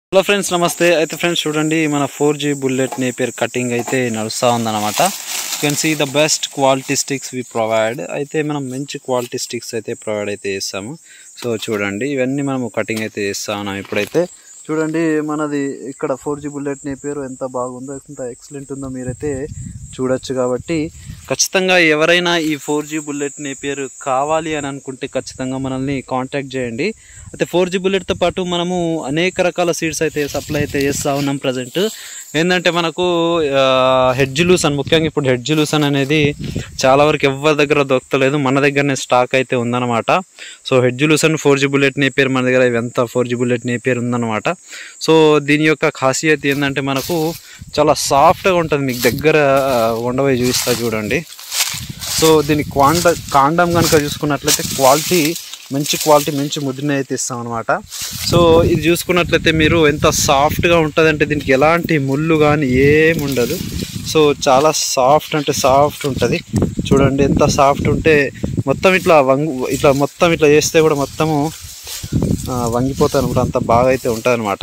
hello friends నమస్తే అయితే friends చూడండి మన four G bullet napier cutting అయితే నడుస్తూ ఉందన్నమాట you can see the best quality sticks we provide అయితే మనం మంచి క్వాలిటీ స్టిక్స్ అయితే ప్రొవైడ్ అయితే చేస్తాము సో చూడండి ఇవన్నీ మనము కటింగ్ అయితే చేస్తా ఉన్నాం ఇప్పుడైతే చూడండి మనది ఇక్కడ ఫోర్ జీ బుల్లెట్ నేపియర్ ఎంత బాగుందో ఎంత ఎక్సలెంట్ ఉందో మీరైతే చూడొచ్చు కాబట్టి ఖచ్చితంగా ఎవరైనా ఈ ఫోర్ జీ బుల్లెట్ నేపియర్ కావాలి అని అనుకుంటే ఖచ్చితంగా మనల్ని కాంటాక్ట్ చేయండి అయితే ఫోర్ జీ బుల్లెట్తో పాటు మనము అనేక రకాల సీడ్స్ అయితే సప్లై అయితే చేస్తూ ఉన్నాం ప్రజెంట్ ఏంటంటే మనకు హెడ్జ్ లూసన్ ముఖ్యంగా ఇప్పుడు హెడ్జ్ లూసన్ అనేది చాలా వరకు ఎవరి దగ్గర దొరకలేదు మన దగ్గరనే స్టాక్ అయితే ఉందన్నమాట so hedge lucerne four G bullet napier మన దగ్గర ఎంత ఫోర్ జీ బుల్లెట్ నేపేర్ ఉందన్నమాట సో దీని యొక్క ఖాసియత్ ఏంటంటే మనకు చాలా సాఫ్ట్గా ఉంటుంది మీకు దగ్గర ఆ, ఉండబోయి చూపిస్తా చూడండి సో దీని క్వాండ కాండం కనుక చూసుకున్నట్లయితే క్వాలిటీ మంచి క్వాలిటీ మంచి ముద్రని అయితే ఇస్తాం అనమాట సో ఇది చూసుకున్నట్లయితే మీరు ఎంత సాఫ్ట్గా ఉంటుంది అంటే దీనికి ఎలాంటి ముళ్ళు కానీ ఏమి ఉండదు సో చాలా సాఫ్ట్ అంటే సాఫ్ట్ ఉంటుంది చూడండి ఎంత సాఫ్ట్ ఉంటే మొత్తం ఇట్లా వంగు ఇట్లా మొత్తం ఇట్లా చేస్తే కూడా మొత్తము ఆ, వంగిపోతుంది అనమాట అంత బాగా అయితే ఉంటుంది అనమాట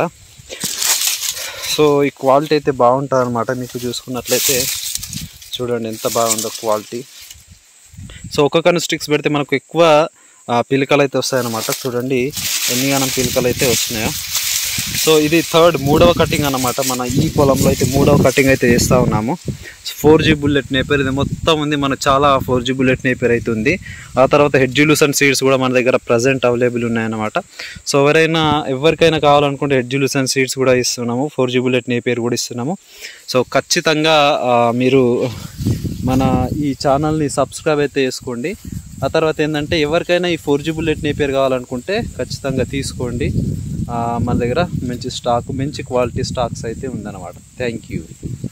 సో ఈ క్వాలిటీ అయితే బాగుంటుంది అనమాట మీకు చూసుకున్నట్లయితే చూడండి ఎంత బాగుందో క్వాలిటీ సో ఒక్కొక్క స్టిక్స్ పెడితే మనకు ఎక్కువ ఆ, పిలకలు అయితే వస్తాయన్నమాట చూడండి ఎన్ని గానం పిలకలు అయితే వస్తున్నాయో సో ఇది థర్డ్ మూడవ కటింగ్ అన్నమాట మన ఈ పొలంలో అయితే మూడవ కటింగ్ అయితే చేస్తూ ఉన్నాము ఫోర్ జీ బుల్లెట్ నేపేర్ ఇది మొత్తం ఉంది మన చాలా ఫోర్ జీ బుల్లెట్ నేపేర్ అయితే ఉంది ఆ తర్వాత హెడ్జులూసన్ సీడ్స్ కూడా మన దగ్గర ప్రజెంట్ అవైలబుల్ ఉన్నాయన్నమాట సో ఎవరైనా ఎవరికైనా కావాలనుకుంటే హెడ్జులూసన్ సీడ్స్ కూడా ఇస్తున్నాము ఫోర్ జీ బుల్లెట్ నేపేర్ కూడా ఇస్తున్నాము సో ఖచ్చితంగా ఆ, మీరు మన ఈ ఛానల్ని సబ్స్క్రైబ్ అయితే చేసుకోండి ఆ తర్వాత ఏంటంటే ఎవరికైనా ఈ ఫోర్ జీ బుల్లెట్ నేపేర్ కావాలనుకుంటే ఖచ్చితంగా తీసుకోండి ఆ, మన దగ్గర మంచి స్టాక్ మంచి క్వాలిటీ స్టాక్స్ అయితే ఉందన్నమాట థ్యాంక్ యూ